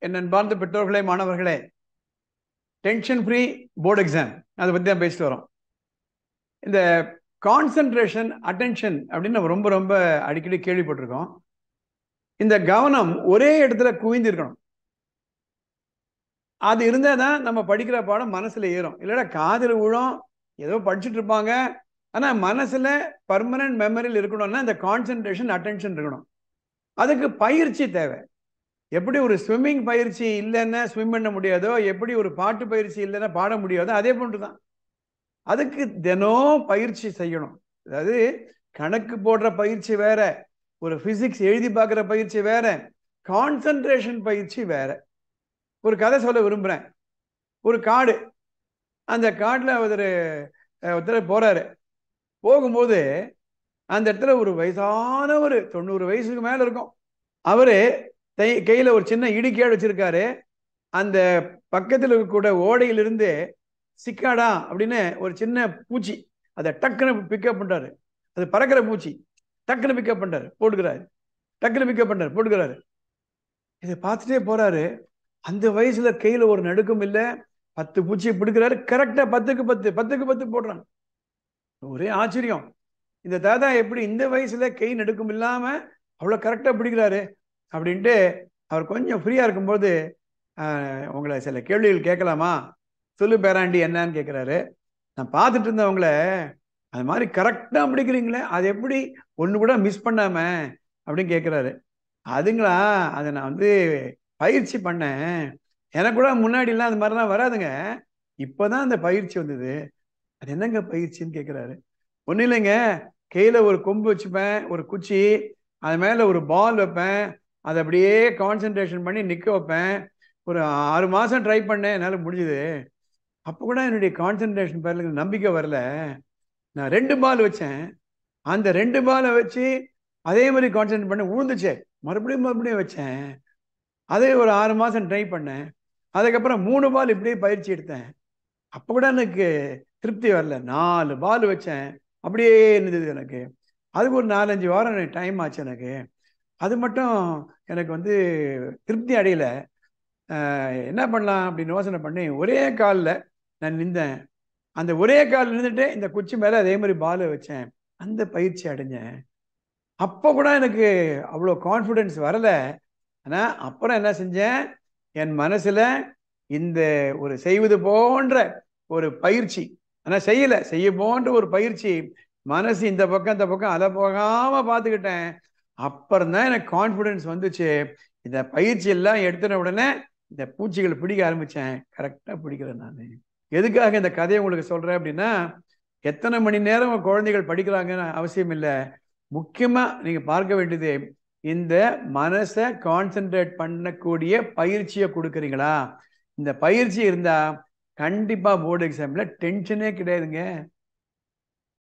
என் அன்பார்ந்த பெற்றோர்களே மாணவர்களே டென்ஷன் ஃப்ரீ போர்டு எக்ஸாம் அதை பற்றி தான் பேசிட்டு வரோம் இந்த கான்சன்ட்ரேஷன் அட்டென்ஷன் அப்படின்னு நம்ம ரொம்ப ரொம்ப அடிக்கடி கேள்விப்பட்டிருக்கோம் இந்த கவனம் ஒரே இடத்துல குவிந்து இருக்கணும் அது இருந்தால் தான் நம்ம படிக்கிற பாடம் மனசுல ஏறும் இல்லைன்னா காதில் விழும் ஏதோ படிச்சுட்டு இருப்பாங்க ஆனால் மனசுல பர்மனன்ட் மெமரியில் இருக்கணும்னா இந்த கான்சன்ட்ரேஷன் அட்டென்ஷன் இருக்கணும் அதுக்கு பயிற்சி தேவை எப்படி ஒரு ஸ்விம்மிங் பயிற்சி இல்லைன்னா ஸ்விம் பண்ண முடியாதோ எப்படி ஒரு பாட்டு பயிற்சி இல்லைன்னா பாட முடியாதோ அதே போன்று தான் அதுக்கு தினம் பயிற்சி செய்யணும் அதாவது கணக்கு போடுற பயிற்சி வேற ஒரு பிசிக்ஸ் எழுதி பார்க்குற பயிற்சி வேற கான்சன்ட்ரேஷன் பயிற்சி வேற ஒரு கதை சொல்ல விரும்புகிறேன் ஒரு காடு அந்த காட்டில் ஒருத்தர் ஒருத்தர் போகிறாரு போகும்போது அந்த இடத்துல ஒரு வயசான ஒரு தொண்ணூறு வயசுக்கு மேலே இருக்கும் அவர் தை கையில் ஒரு சின்ன இடுக்கியாடு வச்சிருக்காரு அந்த பக்கத்தில் இருக்கக்கூட ஓடையிலிருந்து சிக்காடா அப்படின்னு ஒரு சின்ன பூச்சி அதை டக்குன்னு பிக்கப் பண்ணுறாரு அது பறக்கிற பூச்சி டக்குன்னு பிக்கப் பண்ணுறாரு போட்டுக்கிறாரு டக்குன்னு பிக்கப் பண்ணுறாரு போட்டுக்கிறாரு இதை பார்த்துட்டே போறாரு அந்த வயசுல கையில ஒரு நடுக்கம் இல்லை பத்து பூச்சியை பிடிக்கிறாரு கரெக்டா பத்துக்கு பத்து பத்துக்கு பத்து போடுறாங்க ஒரே ஆச்சரியம் இந்த தாத்தா எப்படி இந்த வயசுல கை நடுக்கம் இல்லாம அவ்வளவு கரெக்டா பிடிக்கிறாரு அப்படின்ட்டு அவர் கொஞ்சம் ஃப்ரீயா இருக்கும்போது உங்களை சில கேள்விகள் கேட்கலாமா சொல்லு பேராண்டி என்னன்னு கேட்குறாரு நான் பார்த்துட்டு இருந்தவங்கள அது மாதிரி கரெக்டாக பிடிக்கிறீங்களே அது எப்படி ஒன்று கூட மிஸ் பண்ணாம அப்படின்னு கேட்குறாரு அதுங்களா அதை நான் வந்து பயிற்சி பண்ணேன் எனக்கு கூட முன்னாடிலாம் அந்த மாதிரிலாம் வராதுங்க இப்போதான் அந்த பயிற்சி வந்தது அது என்னங்க பயிற்சின்னு கேட்குறாரு ஒன்றும் இல்லைங்க கையில் ஒரு கொம்பு வச்சுப்பேன் ஒரு குச்சி அது மேலே ஒரு பால் வைப்பேன் அதை அப்படியே கான்சென்ட்ரேஷன் பண்ணி நிற்க வைப்பேன் ஒரு ஆறு மாதம் ட்ரை பண்ணேன் என்னால் முடிஞ்சுது அப்போ கூட என்னுடைய கான்சென்ட்ரேஷன் பேரில் நம்பிக்கை வரல நான் ரெண்டு பால் வச்சேன் அந்த ரெண்டு பாலை வச்சு அதே மாதிரி கான்சென்ட்ரேட் பண்ணி உழுந்துச்சே மறுபடியும் மறுபடியும் வச்சேன் அதே ஒரு ஆறு மாதம் ட்ரை பண்ணேன் அதுக்கப்புறம் மூணு பால் இப்படியே பயிற்சி எடுத்தேன் அப்போ கூட எனக்கு திருப்தி வரல நாலு பால் வச்சேன் அப்படியே இருந்தது எனக்கு அதுக்கு ஒரு நாலஞ்சு வாரம் எனக்கு டைம் ஆச்சு எனக்கு அது மட்டும் எனக்கு வந்து திருப்தி அடையல என்ன பண்ணலாம் அப்படின்னு யோசனை பண்ணி ஒரே காலில் நான் நின்றேன் அந்த ஒரே காலில் நின்றுட்டு இந்த குச்சி மேலே அதே மாதிரி பாலை வச்சேன் அந்த பயிற்சி அடைஞ்சேன் அப்போ கூட எனக்கு அவ்வளோ கான்ஃபிடென்ஸ் வரலை ஆனால் அப்புறம் என்ன செஞ்சேன் என் மனசில் இந்த ஒரு செய்வது போன்ற ஒரு பயிற்சி ஆனால் செய்யலை செய்ய போன்ற ஒரு பயிற்சி மனசு இந்த பக்கம் இந்த பக்கம் அதை போகாமல் பார்த்துக்கிட்டேன் அப்புறம் தான் எனக்கு கான்ஃபிடென்ஸ் வந்துச்சு இந்த பயிற்சி எல்லாம் எடுத்துன உடனே இந்த பூச்சிகளை பிடிக்க ஆரம்பித்தேன் கரெக்டாக பிடிக்கிறேன் நான் எதுக்காக இந்த கதையை உங்களுக்கு சொல்கிறேன் அப்படின்னா எத்தனை மணி நேரம் குழந்தைகள் படிக்கிறாங்கன்னு அவசியம் இல்லை முக்கியமாக நீங்கள் பார்க்க வேண்டியது இந்த மனசை கான்சென்ட்ரேட் பண்ணக்கூடிய பயிற்சியை கொடுக்குறீங்களா இந்த பயிற்சி இருந்தால் கண்டிப்பாக போர்டு எக்ஸாமில் டென்ஷனே கிடையாதுங்க